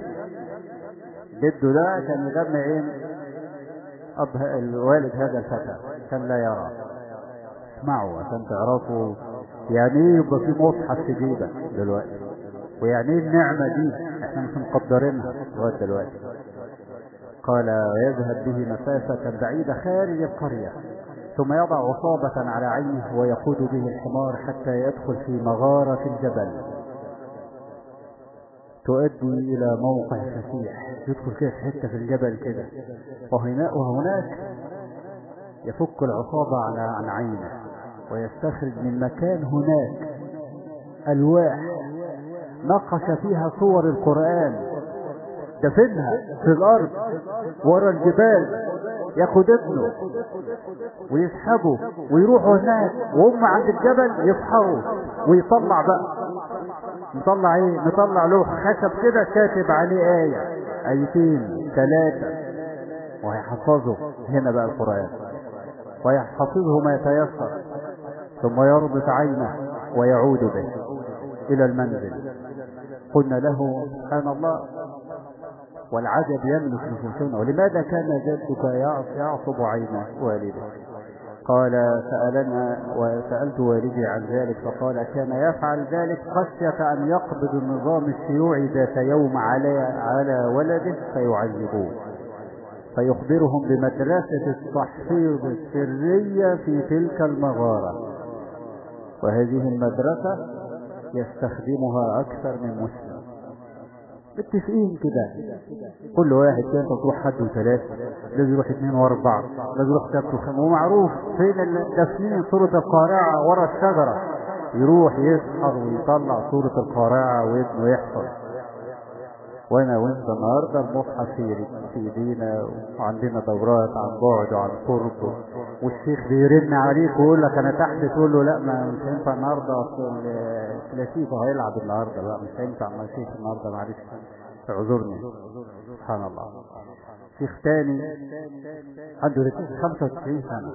جده ده كان يغمي عين أب الوالد هذا الفتى كان لا يرى اسمعوا عشان تعرفوا يعني ايه يبقى في مصحف في جيبك دلوقتي ويعني ايه النعمة دي احنا مش مقدرينها لغاية دلوقتي قال ويذهب به مسافة بعيدة خارج القرية ثم يضع عصابة على عينه ويقود به الحمار حتى يدخل في مغارة الجبل تؤدي إلى موقع فسيح يدخل كده في حتة في الجبل كده وهنا وهناك يفك العصابة على عن عينه ويستخرج من مكان هناك ألواح نقش فيها صور القرآن دفنها في الأرض ورا الجبال ياخد ابنه ويسحبه ويروحوا هناك وهم عند الجبل يصحروا ويطلع بقى نطلع ايه نطلع لوح خشب كده كاتب عليه آية آيتين ثلاثة وهيحفظه هنا بقى القرآن ويحفظه ما يتيسر ثم يربط عينه ويعود به إلى المنزل قلنا له سبحان الله والعجب يملك نفوسنا ولماذا كان جدك يعصب عين والده قال سألنا وسألت والدي عن ذلك فقال كان يفعل ذلك خشية أن يقبض النظام الشيوعي ذات يوم على على ولده فيعذبوه فيخبرهم بمدرسة التحفيظ السرية في تلك المغارة وهذه المدرسة يستخدمها أكثر من مسلم متفقين كده كل واحد كان تروح حد وثلاثة لازم يروح اثنين واربعة لازم يروح سبت وخمس ومعروف فين الدفنين صورة القارعة ورا الشجرة يروح يسحر ويطلع صورة القارعة وابنه يحفظ وانا وانت النهارده المصحف في في ايدينا وعندنا دورات عن بعد وعن قرب والشيخ بيرن عليك ويقول لك انا تحت تقول له لا ما مش هينفع النهارده اصل الكلاسيكو هيلعب النهارده لا مش هينفع ما شيخ النهارده معلش اعذرني سبحان الله شيخ تاني عنده 95 سنه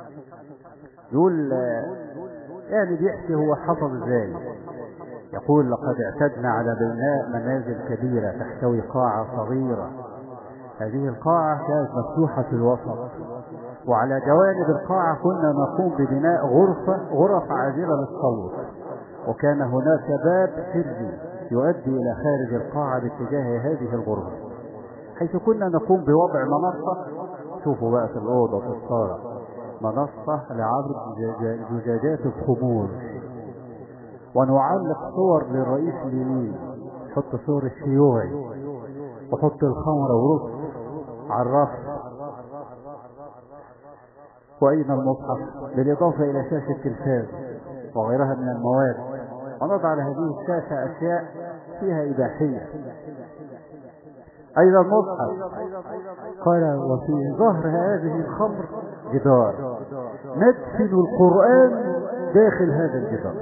يقول يعني بيحكي هو حفظ ازاي يقول لقد اعتدنا على بناء منازل كبيرة تحتوي قاعة صغيرة هذه القاعة كانت مفتوحة في الوسط وعلى جوانب القاعة كنا نقوم ببناء غرفة غرف عازلة للصوت وكان هناك باب سري يؤدي إلى خارج القاعة باتجاه هذه الغرفة حيث كنا نقوم بوضع منصة شوفوا بقى في الأوضة في الصالة منصة لعرض زجاج- زجاجات الخمور ونعلق صور للرئيس لينين نحط صور الشيوعي وحط الخمر ورص على الرف وأين المصحف بالإضافة إلى شاشة تلفاز وغيرها من المواد ونضع على هذه الشاشة أشياء فيها إباحية أيضا مصحف قال وفي ظهر هذه الخمر جدار ندفن القرآن داخل هذا الجدار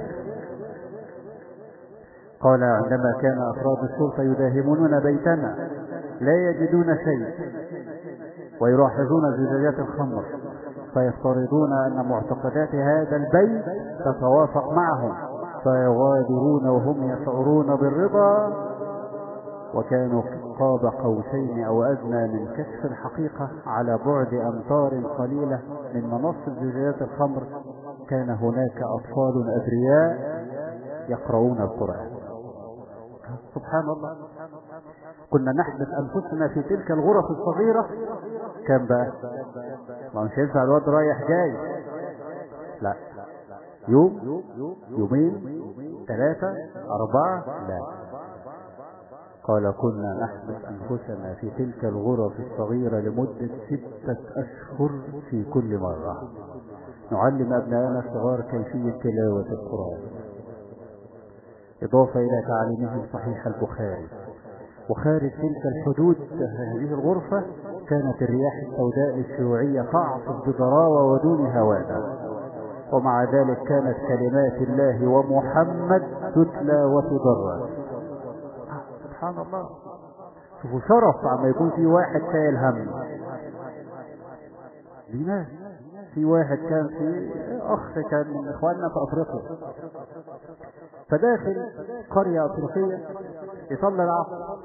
قال عندما كان أفراد الشرطة يداهمون بيتنا لا يجدون شيء ويلاحظون زجاجات الخمر فيفترضون أن معتقدات هذا البيت تتوافق معهم فيغادرون وهم يشعرون بالرضا وكانوا قاب قوسين أو أدنى من كشف الحقيقة على بعد أمتار قليلة من منصة زجاجات الخمر كان هناك أطفال أبرياء يقرؤون القرآن سبحان الله كنا نحدث أنفسنا في تلك الغرف الصغيرة كان بقى ما مش ينفع الواد رايح جاي لا يوم يومين ثلاثة أربعة لا قال كنا نحبس أنفسنا في تلك الغرف الصغيرة لمدة ستة أشهر في كل مرة نعلم أبنائنا الصغار كيفية تلاوة القرآن إضافة إلى تعليمهم صحيح البخاري وخارج تلك الحدود هذه الغرفة كانت الرياح السوداء الشيوعية تعصف بضراوة ودون هوانا ومع ذلك كانت كلمات الله ومحمد تتلى وتدرس سبحان الله شوفوا شرف عما يكون في واحد شايل هم دي ناس في واحد كان في اخ كان من اخواننا في افريقيا فداخل قرية افريقية يصلي العصر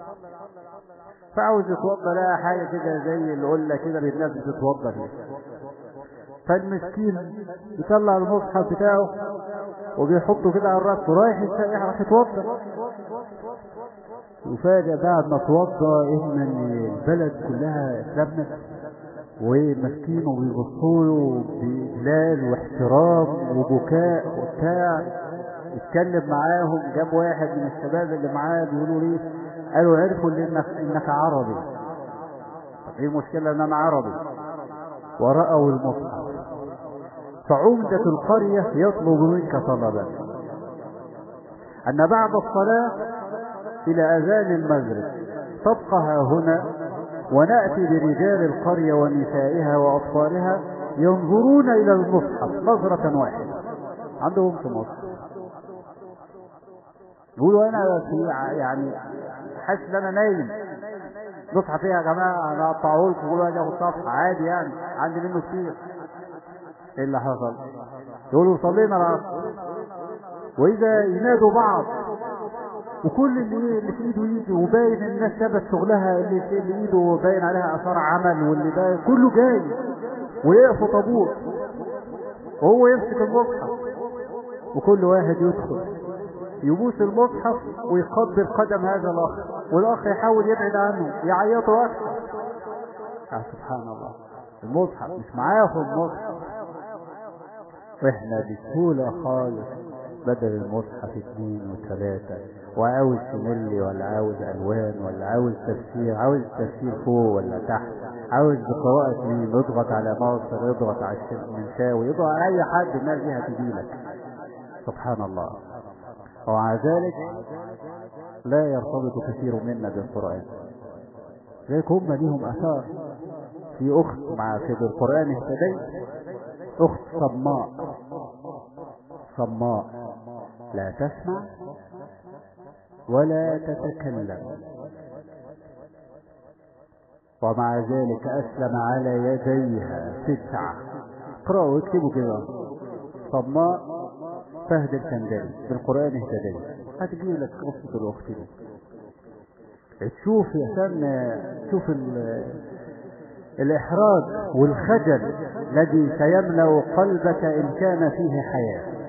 فعاوز يتوضى لها حاجة كده زي القلة كده الناس بتتوضى فيها فالمسكين يطلع المصحف بتاعه وبيحطه كده على الراس ورايح يستريح راح يتوضى وفاجأ بعد ما توضى ان البلد كلها اتلمت ومسكين وبيبصوا له بإجلال واحترام وبكاء وبتاع اتكلم معاهم جاب واحد من الشباب اللي معاه بيقولوا ليه قالوا عرفوا انك انك عربي طب ايه المشكله ان انا عربي ورأوا المصحف فعمدة القرية يطلب منك طلبا أن بعد الصلاة إلى أذان المغرب تبقى ها هنا ونأتي برجال القرية ونسائها وأطفالها ينظرون إلى المصحف نظرة واحدة عندهم في مصر يقولوا أنا في يعني حاسس إن أنا نايم مصحف ايه يا جماعة أنا أقطعه لكم كل واحد ياخد صفحة عادي يعني عندي منه كتير إيه اللي حصل؟ يقولوا صلينا العصر وإذا ينادوا بعض وكل اللي اللي في ايده يجي وباين الناس سابت شغلها اللي في اللي ايده باين عليها اثار عمل واللي ده كله جاي ويقفوا طابور وهو يمسك المصحف وكل واحد يدخل يبوس المصحف ويقبل قدم هذا الاخ والاخ يحاول يبعد عنه يعيطوا اكثر آه سبحان الله المصحف مش معاهم المصحف واحنا بسهوله خالص بدل المصحف اثنين وثلاثة وعاوز تملي ولا عاوز الوان ولا عاوز تفسير عاوز تفسير فوق ولا تحت عاوز بقراءة مين اضغط على مصر اضغط على المنشاوي اضغط على اي حد الناس دي هتجيلك سبحان الله ومع ذلك لا يرتبط كثير منا بالقرآن ذلك هم ليهم اثار في اخت مع في القرآن اهتديت اخت صماء صماء لا تسمع ولا تتكلم ومع ذلك أسلم على يديها تسعة اقرأوا واكتبوا كده صماء فهد الكندري بالقرآن اهتدي هتجي لك قصة الأخت دي تشوف يا سن تشوف الإحراج والخجل الذي سيملأ قلبك إن كان فيه حياة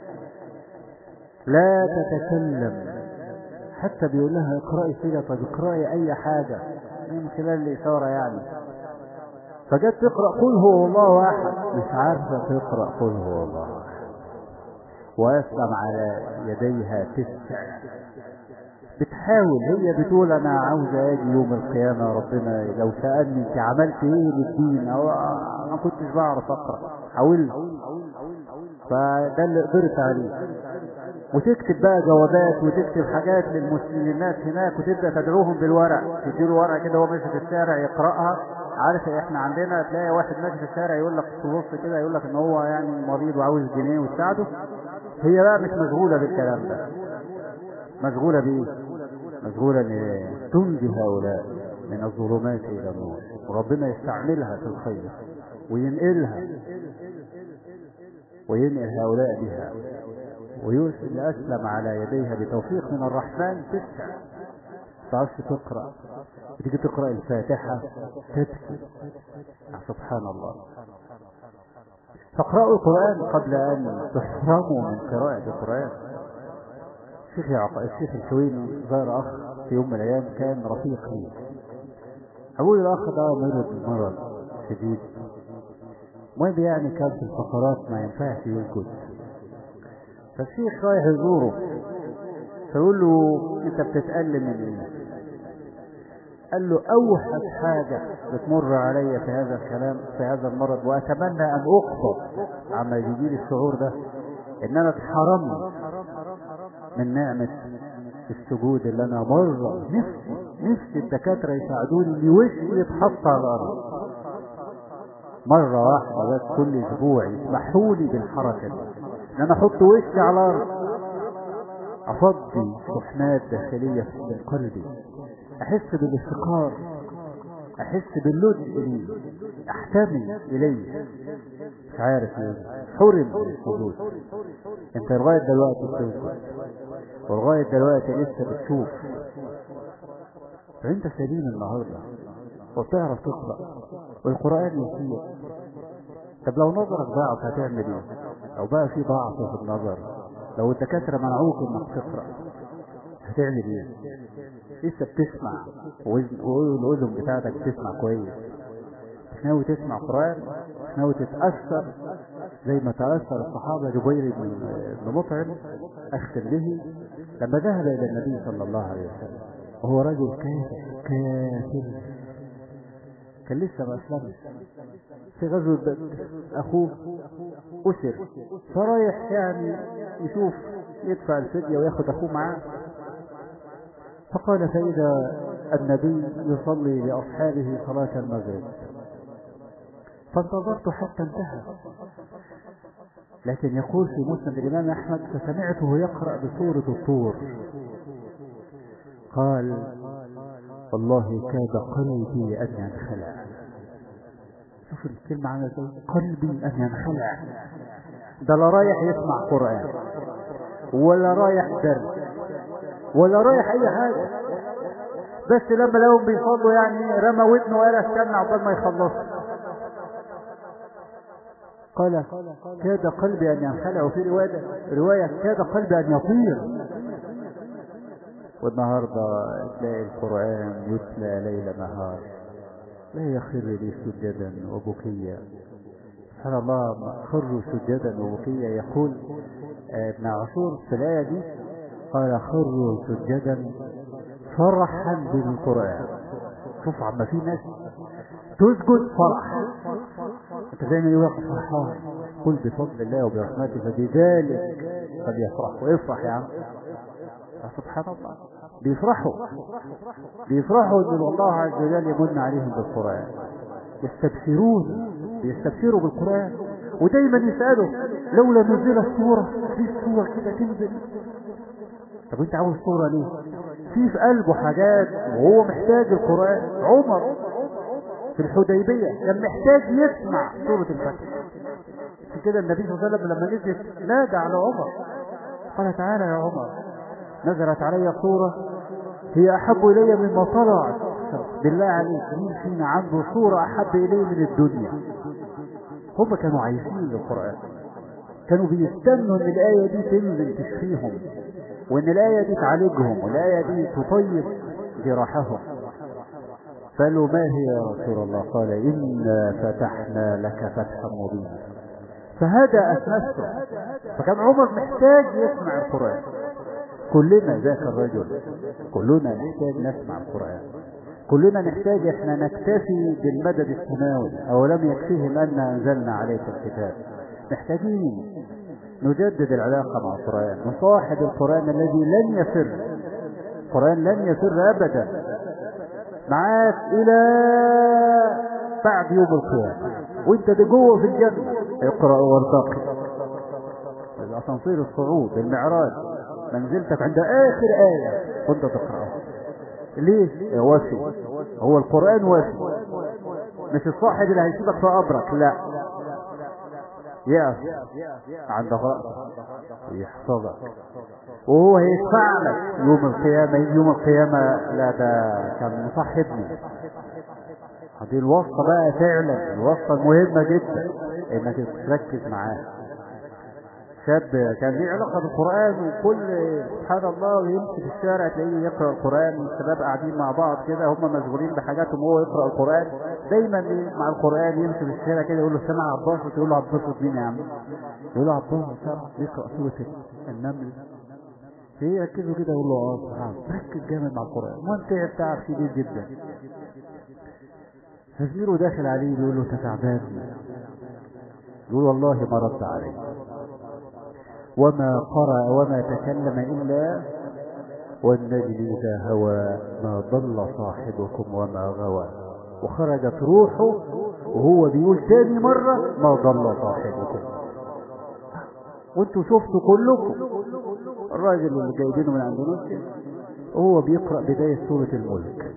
لا تتكلم حتى بيقول لها اقرأي كده طب اقرأي أي حاجة من خلال الإشارة يعني فجت تقرأ قل هو الله أحد مش عارفة تقرأ قل هو الله أحد وأسلم على يديها تسع بتحاول هي بتقول أنا عاوزة أجي يوم القيامة ربنا لو سألني أنت عملت إيه للدين أو ما كنتش بعرف أقرأ حاولت فده اللي قدرت عليه وتكتب بقى جوابات وتكتب حاجات للناس هناك وتبدا تدعوهم بالورق تديله ورقه كده وهو ماشي في الشارع يقراها عارف احنا عندنا تلاقي واحد ماشي في الشارع يقول لك تبص كده يقول لك ان هو يعني مريض وعاوز جنيه وتساعده هي بقى مش مشغوله بالكلام ده مشغوله بايه؟ مشغوله ان تنجي هؤلاء من الظلمات الى النور وربنا يستعملها في الخير وينقلها وينقل هؤلاء بها ويوسف اللي أسلم على يديها بتوفيق من الرحمن تسع تعرفش تقرأ بتيجي تقرأ الفاتحة تبكي سبحان الله فاقرأوا القرآن قبل أن تحرموا من قراءة القرآن الشيخ يعقوب الشيخ الشويني زار أخ في يوم من الأيام كان رفيق لي أقول الأخ ده مرض مرض شديد المهم يعني كان في الفقرات ما ينفعش يسكت فالشيخ رايح يزوره فيقول له انت بتتألم من ايه قال له اوحش حاجة بتمر عليا في هذا الكلام في هذا المرض واتمنى ان اقصد عما يجي لي الشعور ده ان انا اتحرمت من نعمة السجود اللي انا مرة نفسي نفسي الدكاترة يساعدوني ان وشي يتحط على الارض مرة واحدة بس كل اسبوع يسمحوا لي بالحركة دي ان انا احط وشي على الارض افضي شحنات داخلية في قلبي احس بالافتقار احس باللجء لي احتمي اليه مش عارف ايه حرم من السجود انت لغاية دلوقتي بتوصل ولغاية دلوقتي لسه بتشوف فانت سليم النهاردة وبتعرف تقرأ والقرآن يسير طب لو نظرك ضعف هتعمل ايه لو بقى في ضعف في النظر لو الدكاترة منعوك انك تقرأ هتعمل ايه لسه بتسمع والاذن بتاعتك بتسمع كويس مش ناوي تسمع قرآن مش ناوي تتأثر زي ما تأثر الصحابة جبير بن مطعم أختم به لما ذهب إلى النبي صلى الله عليه وسلم وهو رجل كافر كافر كان لسه ما أسلمش في غزوة بدر أخوه أسر فرايح يعني يشوف يدفع الفدية وياخد أخوه معاه فقال فإذا النبي يصلي لأصحابه صلاة المغرب فانتظرت حتى انتهى لكن يقول في مسند الإمام أحمد فسمعته يقرأ بسورة الطور قال والله كاد قلبي أن ينخلع شوف الكلمة عاملة ازاي قلبي أن ينخلع ده لا رايح يسمع قرآن ولا رايح درس ولا رايح أي حاجة بس لما لهم بيصلوا يعني رمى ودنه وقال استنى عقبال ما يخلصوا قال كاد قلبي أن ينخلع وفي رواية رواية كاد قلبي أن يطير والنهاردة تلاقي القرآن يتلى ليل نهار لا يخر لي سجدا وبكيا سبحان الله خروا سجدا وبكيا يقول ابن عاشور في الآية دي قال خروا سجدا فرحا بالقرآن شوف عما في ناس تسجد فرحا انت زي ما يقول فرحان قل بفضل الله وبرحمته فبذلك فليفرح ويفرح يا عم سبحان الله بيفرحوا بيفرحوا ان الله عز وجل يمن عليهم بالقرآن يستبشرون بيستبشروا بالقرآن ودايما يسألوا لولا نزلت سورة في سورة كده تنزل طب انت عاوز سورة ليه في في قلبه حاجات وهو محتاج القرآن عمر في الحديبية كان محتاج يسمع سورة الفتح في كده النبي صلى الله عليه وسلم لما نزلت نادى على عمر قال تعالى يا عمر نزلت علي صورة هي أحب إلي مما طلعت بالله عليك مين فينا عنده صورة أحب إليه من الدنيا هم كانوا عايشين القرآن كانوا بيستنوا ان الآية دي تنزل تشفيهم وان الآية دي تعالجهم والآية دي تطيب جراحهم قالوا ما هي يا رسول الله قال إنا فتحنا لك فتحا مبينا فهدأت نفسه فكان عمر محتاج يسمع القرآن كلنا ذاك الرجل كلنا نحتاج نسمع القرآن كلنا نحتاج احنا نكتفي بالمدد السماوي او لم يكفيهم ان انزلنا عليك الكتاب محتاجين نجدد العلاقة مع القرآن نصاحب القرآن الذي لن يفر القرآن لن يفر ابدا معاك الى بعد يوم القيامة وانت ده جوه في الجنة اقرأ وارتقي الاسانسير الصعود المعراج منزلتك عند اخر آية كنت تقرأها ليه وافي هو القرآن وافي مش الصاحب اللي هيسيبك في قبرك لا يقف عند رأسك ويحفظك وهو هيدفع لك يوم القيامة يوم القيامة لا ده كان مصاحبني هذه الوصفة بقى فعلا الوصفة المهمة جدا انك تركز معاه شاب كان ليه علاقة بالقرآن وكل سبحان الله يمشي في الشارع تلاقيه يقرأ القرآن والشباب قاعدين مع بعض كده هم مشغولين بحاجاتهم وهو يقرأ القرآن دايما مع القرآن يمشي في الشارع كده يقول له سمع عباس وتقول له عباس مين يا عم يقول له عباس سمع يقرأ سورة النمل فيركزوا كده يقول له اه سبحان ركز جامد مع القرآن وانت بتاعك كبير جدا فزميله داخل عليه بيقول له انت تعبان يقول والله ما رد عليه وما قرأ وما تكلم إلا والنجم إذا هوى ما ضل صاحبكم وما غوى وخرجت روحه وهو بيقول تاني مرة ما ضل صاحبكم وانتوا شفتوا كلكم الراجل اللي جايبينه من اندونيسيا وهو بيقرأ بداية سورة الملك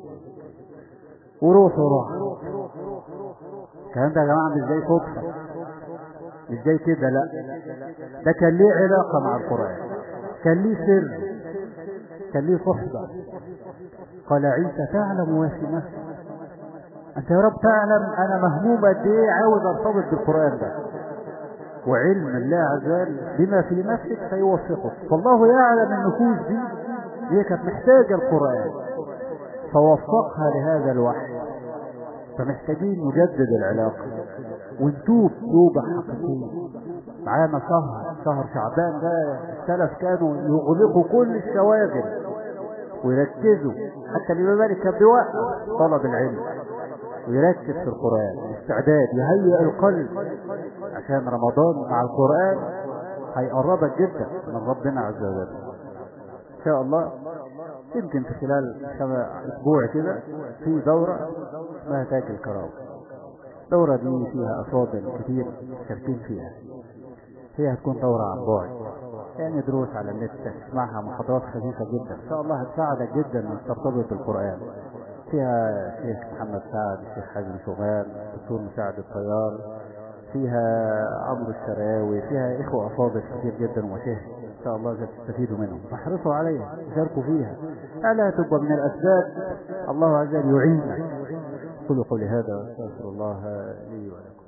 وروحه راح الكلام ده يا جماعة مش زي صدفة مش زي كده لا ده كان ليه علاقة مع القرآن كان ليه سر كان ليه صحبة قال عيسى تعلم وفي نفسك انت يا رب تعلم انا مهموم قد ايه عاوز ارتبط بالقرآن ده وعلم الله عز وجل بما في نفسك سيوفقك فالله يعلم النفوس دي هي كانت محتاجة القرآن فوفقها لهذا الوحي فمحتاجين نجدد العلاقة ونتوب توبة حقيقية معانا شهر شهر شعبان ده السلف كانوا يغلقوا كل الشواغل ويركزوا حتى الإمام مالك كان بيوقف طلب العلم ويركز في القرآن استعداد يهيئ القلب عشان رمضان مع القرآن هيقربك جدا من ربنا عز وجل إن شاء الله يمكن في خلال اسبوع كده في دورة اسمها تاج الكرامة الدورة دي فيها أفاضل كتير شاركين فيها هي هتكون دورة عن بعد يعني دروس على النت تسمعها محاضرات خفيفة جدا إن شاء الله هتساعدك جدا إنك ترتبط بالقرآن فيها الشيخ محمد سعد الشيخ حازم شغال الدكتور مساعد الطيار فيها عمرو الشراوي فيها إخوة أفاضل كتير جدا ومشاهد إن شاء الله تستفيدوا منهم فاحرصوا عليها شاركوا فيها ألا تبقى من الأسباب الله عز وجل يعينك قولوا قولي هذا واستغفر الله لي ولكم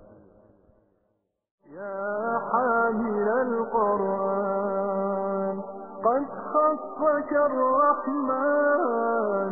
يا حامل القرآن قد خصك الرحمن